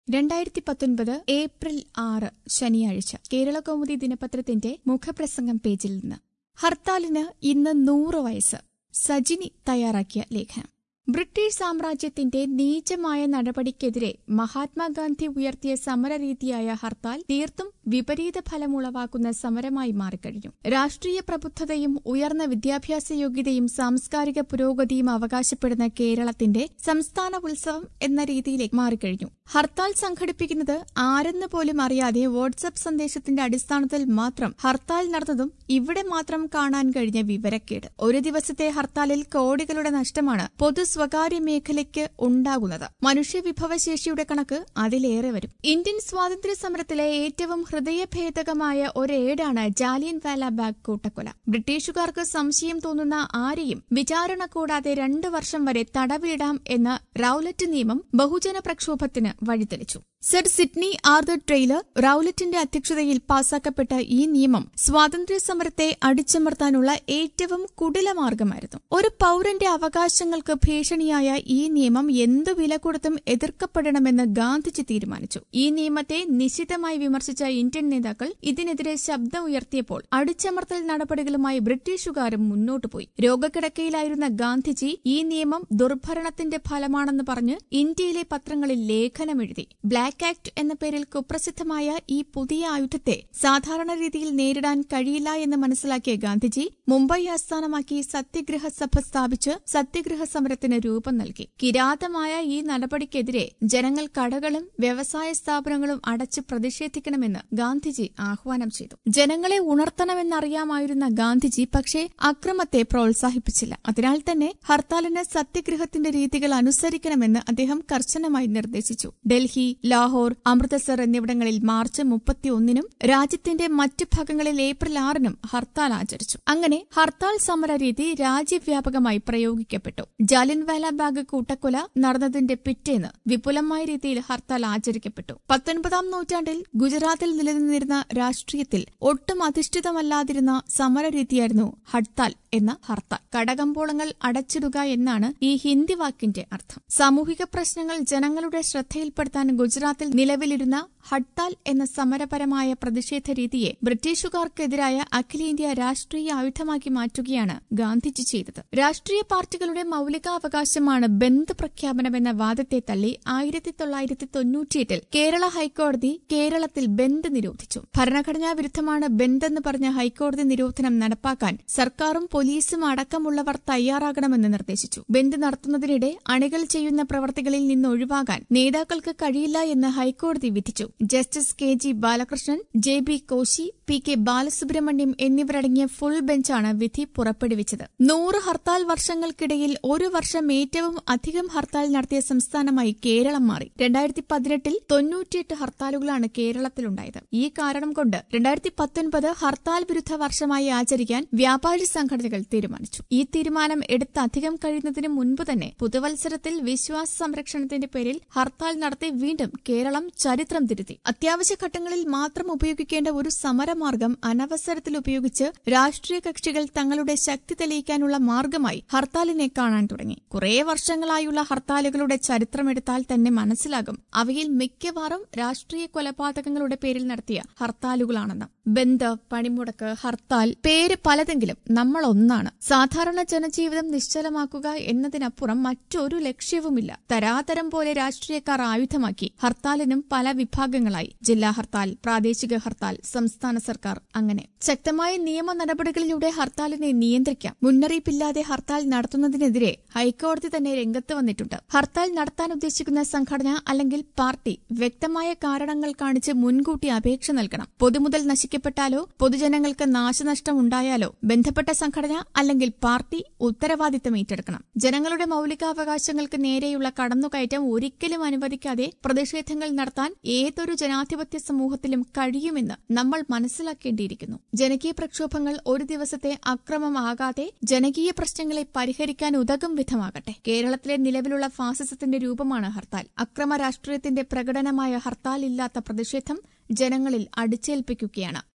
രണ്ടായിരത്തി പത്തൊൻപത് ഏപ്രിൽ ആറ് ശനിയാഴ്ച കേരള കൗമുദി ദിനപത്രത്തിന്റെ മുഖപ്രസംഗം പേജിൽ നിന്ന് ഹർത്താലിന് ഇന്ന് നൂറ് വയസ്സ് സജിനി തയ്യാറാക്കിയ ലേഖനം ബ്രിട്ടീഷ് സാമ്രാജ്യത്തിന്റെ നീചമായ നടപടിക്കെതിരെ മഹാത്മാഗാന്ധി ഉയർത്തിയ സമരരീതിയായ ഹർത്താൽ തീർത്തും വിപരീത ഫലമുളവാക്കുന്ന സമരമായി മാറിക്കഴിഞ്ഞു രാഷ്ട്രീയ പ്രബുദ്ധതയും ഉയർന്ന വിദ്യാഭ്യാസ യോഗ്യതയും സാംസ്കാരിക പുരോഗതിയും അവകാശപ്പെടുന്ന കേരളത്തിന്റെ സംസ്ഥാന ഉത്സവം എന്ന രീതിയിലേക്ക് മാറിക്കഴിഞ്ഞു ഹർത്താൽ സംഘടിപ്പിക്കുന്നത് ആരെന്ന് പോലും അറിയാതെ വാട്സ്ആപ്പ് സന്ദേശത്തിന്റെ അടിസ്ഥാനത്തിൽ മാത്രം ഹർത്താൽ നടന്നതും ഇവിടെ മാത്രം കാണാൻ കഴിഞ്ഞ വിവരക്കേട് ഒരു ദിവസത്തെ ഹർത്താലിൽ കോടികളുടെ നഷ്ടമാണ് പൊതു സ്വകാര്യ മേഖലയ്ക്ക് ഉണ്ടാകുന്നത് മനുഷ്യവിഭവശേഷിയുടെ കണക്ക് അതിലേറെ വരും ഇന്ത്യൻ സ്വാതന്ത്ര്യ സമരത്തിലെ ഏറ്റവും ഹൃദയഭേദകമായ ഒരേടാണ് ജാലിയൻ വാല ബാഗ് കൂട്ടക്കൊല ബ്രിട്ടീഷുകാർക്ക് സംശയം തോന്നുന്ന ആരെയും വിചാരണ കൂടാതെ രണ്ടു വർഷം വരെ തടവിടാം എന്ന റൌലറ്റ് നിയമം ബഹുജന പ്രക്ഷോഭത്തിന് വഴിതെളിച്ചു സർ സിഡ്നി ആർദർ ട്രെയിലർ റൌലറ്റിന്റെ അധ്യക്ഷതയിൽ പാസാക്കപ്പെട്ട ഈ നിയമം സ്വാതന്ത്ര്യ സമരത്തെ അടിച്ചമർത്താനുള്ള ഏറ്റവും കുടിലമാർഗമായിരുന്നു ഒരു പൌരന്റെ അവകാശങ്ങൾക്ക് ഭീഷണിയായ ഈ നിയമം എന്തു വില കൊടുത്തും എതിർക്കപ്പെടണമെന്ന് ഗാന്ധിജി തീരുമാനിച്ചു ഈ നിയമത്തെ നിശിതമായി വിമർശിച്ച ഇന്ത്യൻ നേതാക്കൾ ഇതിനെതിരെ ശബ്ദം ഉയർത്തിയപ്പോൾ അടിച്ചമർത്തൽ നടപടികളുമായി ബ്രിട്ടീഷുകാരും മുന്നോട്ടു പോയി രോഗക്കിടക്കയിലായിരുന്ന ഗാന്ധിജി ഈ നിയമം ദുർഭരണത്തിന്റെ ഫലമാണെന്ന് പറഞ്ഞ് ഇന്ത്യയിലെ പത്രങ്ങളിൽ ലേഖനമെഴുതി ബ്ലാക്ക് ആക്ട് എന്ന പേരിൽ കുപ്രസിദ്ധമായ ഈ പുതിയ ആയുധത്തെ സാധാരണ രീതിയിൽ നേരിടാൻ കഴിയില്ല എന്ന് മനസ്സിലാക്കിയ ഗാന്ധിജി മുംബൈ ആസ്ഥാനമാക്കി സത്യഗ്രഹ സഭ സ്ഥാപിച്ച് സത്യഗ്രഹ സമരത്തിന് രൂപം നൽകി കിരാതമായ ഈ നടപടിക്കെതിരെ ജനങ്ങൾ കടകളും വ്യവസായ സ്ഥാപനങ്ങളും അടച്ച് പ്രതിഷേധിക്കണമെന്ന് ഗാന്ധിജി ആഹ്വാനം ചെയ്തു ജനങ്ങളെ ഉണർത്തണമെന്നറിയാമായിരുന്ന ഗാന്ധിജി പക്ഷേ അക്രമത്തെ പ്രോത്സാഹിപ്പിച്ചില്ല അതിനാൽ തന്നെ ഹർത്താലിന് സത്യഗ്രഹത്തിന്റെ രീതികൾ അനുസരിക്കണമെന്ന് അദ്ദേഹം കർശനമായി നിർദ്ദേശിച്ചു ഡൽഹി ലാഹോർ അമൃതസർ എന്നിവിടങ്ങളിൽ മാർച്ച് മുപ്പത്തിയൊന്നിനും രാജ്യത്തിന്റെ മറ്റു ഭാഗങ്ങളിൽ ഏപ്രിൽ ആറിനും ഹർത്താൽ ആചരിച്ചു അങ്ങനെ ഹർത്താൽ സമരരീതി രാജ്യവ്യാപകമായി പ്രയോഗിക്കപ്പെട്ടു ജാലിൻവാല ബാഗ് കൂട്ടക്കൊല നടന്നതിന്റെ പിറ്റേന്ന് വിപുലമായ രീതിയിൽ ഹർത്താൽ ആചരിക്കപ്പെട്ടു പത്തൊൻപതാം നൂറ്റാണ്ടിൽ ഗുജറാത്തിൽ നിലനിന്നിരുന്ന രാഷ്ട്രീയത്തിൽ ഒട്ടും അധിഷ്ഠിതമല്ലാതിരുന്ന സമരരീതിയായിരുന്നു ഹഡ്താൽ എന്ന ഹർത്താൽ കടകമ്പോളങ്ങൾ അടച്ചിടുക എന്നാണ് ഈ ഹിന്ദി വാക്കിന്റെ അർത്ഥം സാമൂഹിക പ്രശ്നങ്ങൾ ജനങ്ങളുടെ ശ്രദ്ധയിൽപ്പെടുത്താൻ ഗുജറാത്തിൽ നിലവിലിരുന്ന ഹഡ്താൽ എന്ന സമരപരമായ പ്രതിഷേധ രീതിയെ ബ്രിട്ടീഷുകാർക്കെതിരായ അഖിലേന്ത്യാ രാഷ്ട്രീയ ആയുധമാക്കി മാറ്റുകയാണ് ഗാന്ധിജി ചെയ്തത് രാഷ്ട്രീയ പാർട്ടികളുടെ മൌലികാവകാശമാണ് ബന്ദ് പ്രഖ്യാപനമെന്ന വാദത്തെ തള്ളി ആയിരത്തി തൊള്ളായിരത്തി തൊണ്ണൂറ്റിയെട്ടിൽ കേരള ഹൈക്കോടതി കേരളത്തിൽ ബന്ദ് നിരോധിച്ചു ഭരണഘടനാ വിരുദ്ധമാണ് ബന്ദ് എന്ന് പറഞ്ഞ ഹൈക്കോടതി നിരോധനം നടപ്പാക്കാൻ സർക്കാരും പോലീസും അടക്കമുള്ളവർ തയ്യാറാകണമെന്ന് നിർദ്ദേശിച്ചു ബന്ദ് നടത്തുന്നതിനിടെ അണികൾ ചെയ്യുന്ന പ്രവർത്തികളിൽ നിന്ന് ഒഴിവാകാൻ നേതാക്കൾക്ക് കഴിയില്ല എന്ന് ഹൈക്കോടതി വിധിച്ചു justice K G Balakrishnan J B Koshy P K Balasubramaniam എന്നിവരടങ്ങിയ ഫുൾ ബെഞ്ചാണ് വിധി പുറപ്പെടുവിച്ചത് നൂറ് ഹർത്താൽ വർഷങ്ങൾക്കിടയിൽ ഒരു വർഷം ഏറ്റവും അധികം ഹർത്താൽ നടത്തിയ സംസ്ഥാനമായി കേരളം മാറി രണ്ടായിരത്തി പതിനെട്ടിൽ തൊണ്ണൂറ്റിയെട്ട് ഹർത്താലുകളാണ് കേരളത്തിലുണ്ടായത് ഈ കാരണം കൊണ്ട് രണ്ടായിരത്തി പത്തൊൻപത് ഹർത്താൽ വിരുദ്ധ വർഷമായി ആചരിക്കാൻ വ്യാപാരി സംഘടനകൾ തീരുമാനിച്ചു ഈ തീരുമാനം എടുത്ത് അധികം കഴിയുന്നതിന് മുൻപ് തന്നെ പുതുവത്സരത്തിൽ വിശ്വാസ സംരക്ഷണത്തിന്റെ പേരിൽ ഹർത്താൽ നടത്തി വീണ്ടും കേരളം ചരിത്രം തിരുത്തി അത്യാവശ്യ ഘട്ടങ്ങളിൽ മാത്രം ഉപയോഗിക്കേണ്ട ഒരു സമരമാർഗം അനവസരത്തിൽ ഉപയോഗിച്ച് രാഷ്ട്രീയ കക്ഷികൾ തങ്ങളുടെ ശക്തി തെളിയിക്കാനുള്ള മാർഗമായി ഹർത്താലിനെ കാണാൻ തുടങ്ങി കുറേ വർഷങ്ങളായുള്ള ഹർത്താലുകളുടെ ചരിത്രമെടുത്താൽ തന്നെ മനസ്സിലാകും അവയിൽ മിക്കവാറും രാഷ്ട്രീയ കൊലപാതകങ്ങളുടെ പേരിൽ നടത്തിയ ഹർത്താലുകളാണെന്ന് ബന്ദ് പണിമുടക്ക് ഹർത്താൽ പേര് പലതെങ്കിലും നമ്മൾ ഒന്നാണ് സാധാരണ ജനജീവിതം നിശ്ചലമാക്കുക എന്നതിനപ്പുറം മറ്റൊരു ലക്ഷ്യവുമില്ല തരാതരം പോലെ രാഷ്ട്രീയക്കാർ ആയുധമാക്കി ഹർത്താലിനും പല വിഭാഗങ്ങളായി ജില്ലാ ഹർത്താൽ പ്രാദേശിക ഹർത്താൽ സംസ്ഥാന സർക്കാർ അങ്ങനെ ശക്തമായ നിയമ നടപടികളിലൂടെ ഹർത്താലിനെ നിയന്ത്രിക്കാം മുന്നറിയിപ്പില്ലാതെ ഹർത്താൽ നടത്തുന്നതിനെതിരെ ഹൈക്കോടതി തന്നെ രംഗത്ത് വന്നിട്ടുണ്ട് ഹർത്താൽ നടത്താൻ ഉദ്ദേശിക്കുന്ന സംഘടന അല്ലെങ്കിൽ പാർട്ടി വ്യക്തമായ കാരണങ്ങൾ കാണിച്ച് മുൻകൂട്ടി അപേക്ഷ നൽകണം പൊതുമുതൽ നശിക്കപ്പെട്ടാലോ പൊതുജനങ്ങൾക്ക് നാശനഷ്ടം ഉണ്ടായാലോ ബന്ധപ്പെട്ട സംഘടന അല്ലെങ്കിൽ പാർട്ടി ഉത്തരവാദിത്തം ഏറ്റെടുക്കണം ജനങ്ങളുടെ മൌലികാവകാശങ്ങൾക്ക് നേരെയുള്ള കടന്നുകയറ്റം ഒരിക്കലും അനുവദിക്കാതെ പ്രതിഷേധങ്ങൾ നടത്താൻ ഏതൊരു ജനാധിപത്യ സമൂഹത്തിലും കഴിയുമെന്ന് നമ്മൾ മനസ്സിലാക്കേണ്ടിയിരിക്കുന്നു ജനകീയ പ്രക്ഷോഭങ്ങൾ ഒരു ദിവസത്തെ അക്രമമാകാതെ ജനകീയ പ്രശ്നങ്ങളെ പരിഹരിക്കാൻ ഉതകും വിധമാകട്ടെ കേരളത്തിലെ നിലവിലുള്ള ഫാസിസത്തിന്റെ രൂപമാണ് ഹർത്താൽ അക്രമ രാഷ്ട്രീയത്തിന്റെ പ്രകടനമായ ഹർത്താൽ ഇല്ലാത്ത പ്രതിഷേധം ജനങ്ങളിൽ അടിച്ചേൽപ്പിക്കുകയാണ്